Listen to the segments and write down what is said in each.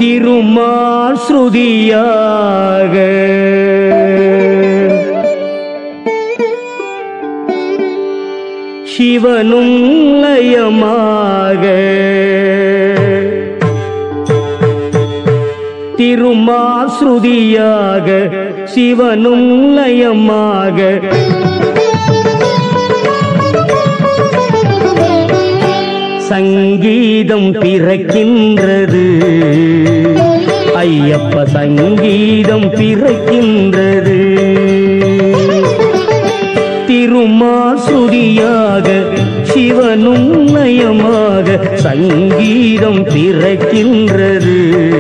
திருமால் ஸ்ருதியாக சிவனும் லயமாக திருமால் ஸ்ருதியாக சிவனும் லயமாக சங்கீதம் பிறக்கின்றது ஐயப்ப சங்கீதம் பிறக்கின்றது திருமாசுரியாக சிவனும் நயமாக சங்கீதம் பிறக்கின்றது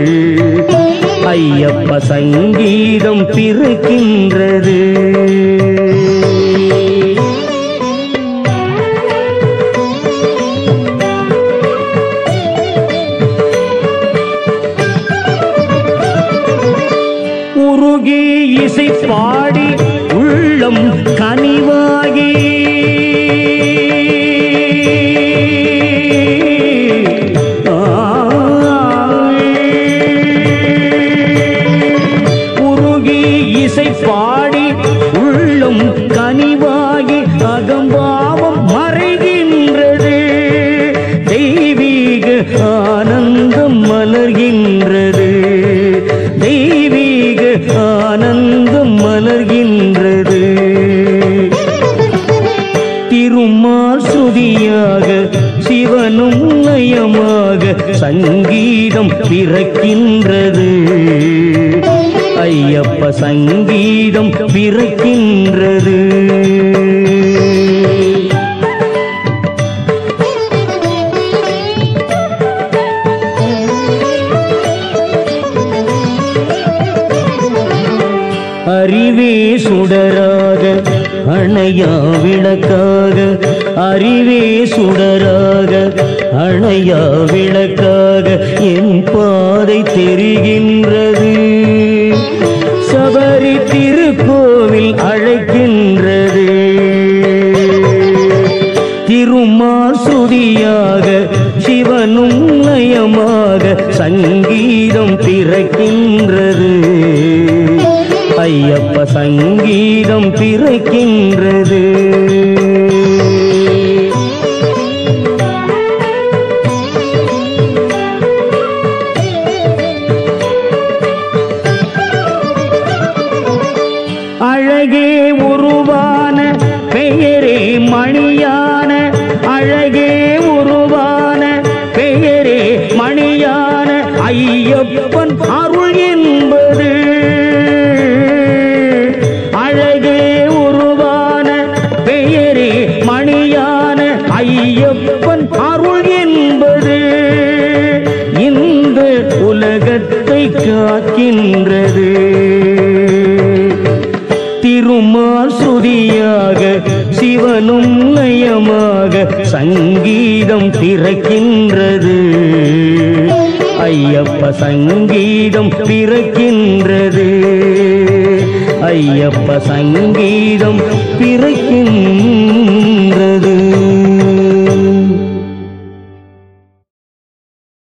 ஐயப்ப சங்கீதம் பிறக்கின்றது உருகி இசை பாடி உள்ளம் கனிவாகி உருகி இசை பாடி உள்ளம் கனிவாகி அகம்பாவம் மறைகின்றது தெய்வீக ஆனந்தம் மலர்கின்றது தெய்வீக ஆனந்தம் மலர்கின்றது திருமால் ஸ்ருதியாக சிவனும் லயமாக சங்கீதம் பிறக்கின்றது ஐயப்ப சங்கீதம் பிறக்கின்றது அறிவே சுடராக அணையா விளக்காக அறிவே சுடராக அணையா விளக்காக என் பாதை தெரிகின்றது சபரி திருக்கோவில் அழைக்கின்றது திருமாசுதியாக சிவனும் லயமாக சங்கீதம் பிறக்கின்றது ஐயப்ப சங்கீதம் பிறக்கின்றது அழகே உருவான பெயரே மணியான அழகே உருவான பெயரே மணியான ஐயப்பன் அருள் என்பது அழகே உருவான பெயரே மணியான ஐயப்பன் அருள் என்பது இந்த உலகத்தை காக்கின்றது திருமால் ஸ்ருதியாக சிவனும் லயமாக சங்கீதம் பிறக்கின்றது ஐயப்ப சங்கீதம் பிறக்கின்றது ஐயப்ப சங்கீதம் பிறக்கின்றது